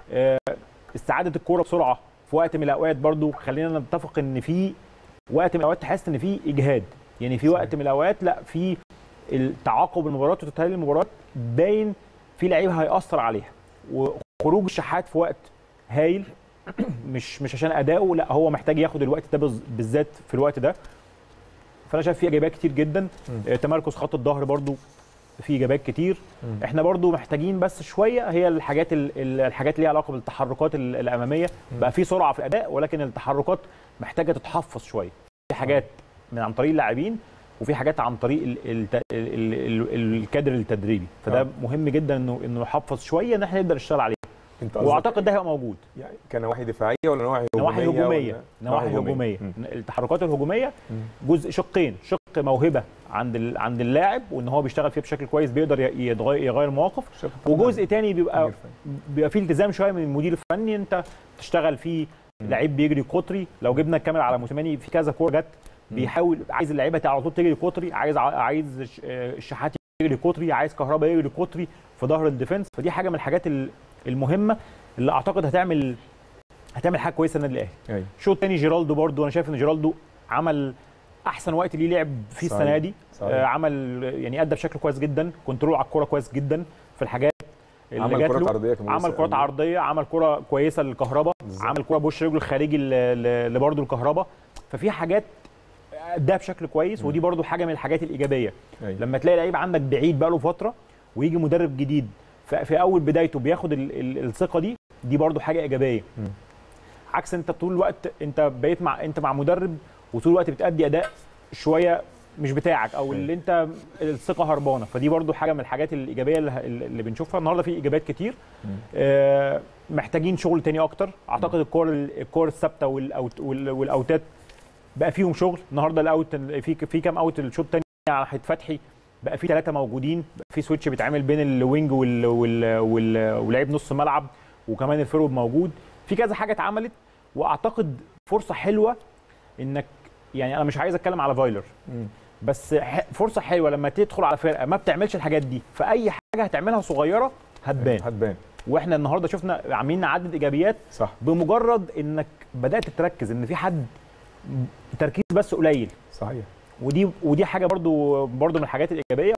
آه، استعاده الكوره بسرعه في وقت من الاوقات برضو خلينا نتفق ان في وقت من الاوقات تحس ان في اجهاد يعني في وقت من الاوقات لا في التعاقب المباريات وتتهيأ المباريات باين في لعيبه هيأثر عليها وخروج الشحات في وقت هايل مش مش عشان اداؤه لا هو محتاج ياخد الوقت ده بز- بالذات في الوقت ده فانا شايف فيه ايجابيات كتير جدا آه، تمركز خط الظهر برضو فيه ايجابيات كتير مم. احنا برضو محتاجين بس شويه هي الحاجات ال- ال- الحاجات اللي ليها علاقه بالتحركات ال- الاماميه بقى في سرعه في الاداء ولكن التحركات محتاجه تتحفظ شويه في حاجات من عن طريق اللاعبين وفي حاجات عن طريق ال ال ال ال الكادر التدريبي فده آه. مهم جدا انه انه يحفظ شويه ان احنا نقدر نشتغل عليه انت قصدك واعتقد ده هيبقى موجود يعني كنواحي دفاعيه ولا نواحي نواحي هجوميه هجوميه ولا- نواحي هجوميه مم. التحركات الهجوميه مم. جزء شقين شق موهبه عند ال- عند اللاعب وان هو بيشتغل فيه بشكل كويس بيقدر ي- يتغير يغير مواقف شق وجزء تاني بيبقى مدير فني. بيبقى فيه التزام شويه من المدير الفني انت تشتغل فيه مم. لعيب بيجري قطري لو جبنا الكاميرا على موسيماني في كذا كوره جت بيحاول عايز اللعيبه على طول تجري قطري عايز ع- عايز ش- آه، الشحات يجري قطري عايز كهربا يجري قطري في ظهر الديفنس فدي حاجه من الحاجات ال- المهمه اللي اعتقد هتعمل هتعمل حاجه كويسه النادي الاهلي ايوه شوط تاني جيرالدو برضو انا شايف ان جيرالدو عمل احسن وقت ليه لعب فيه صحيح. السنه دي صحيح. آه عمل يعني ادى بشكل كويس جدا كنترول على الكوره كويس جدا في الحاجات اللي عمل جات كرات له عرضيه كمان عمل لسه كرات قايل. عرضيه عمل كره كويسه للكهرباء بالظبط. عمل كره بوش رجله الخارجي لبرده الكهرباء ففي حاجات اداها بشكل كويس ودي برضو حاجه من الحاجات الايجابيه أيوة. لما تلاقي لعيب عندك بعيد بقاله فتره ويجي مدرب جديد في في اول بدايته بياخد ال- ال- الثقه دي دي برضو حاجه ايجابيه مم. عكس انت طول الوقت انت بقيت مع انت مع مدرب وطول الوقت بتأدي اداء شويه مش بتاعك او اللي انت الثقه هربانه فدي برضو حاجه من الحاجات الايجابيه اللي, اللي بنشوفها النهارده في ايجابيات كتير مم. آه، محتاجين شغل تاني اكتر اعتقد الكور الكور الثابته والأوت وال- والاوتات بقى فيهم شغل النهارده الاوت في في كام اوت الشوط الثاني على ناحيه فتحي بقى في ثلاثه موجودين بقى في سويتش بيتعمل بين الوينج وال وال وال ولاعيب نص ملعب وكمان الفيرود موجود في كذا حاجه اتعملت واعتقد فرصه حلوه انك يعني انا مش عايز اتكلم على فايلر مم. بس ح- فرصه حلوه لما تدخل على فرقه ما بتعملش الحاجات دي فاي حاجه هتعملها صغيره هتبان هتبان واحنا النهارده شفنا عاملين نعدد ايجابيات صح بمجرد انك بدات تركز ان في حد تركيز بس قليل صحيح ودي ودي حاجه برضو برضو من الحاجات الايجابيه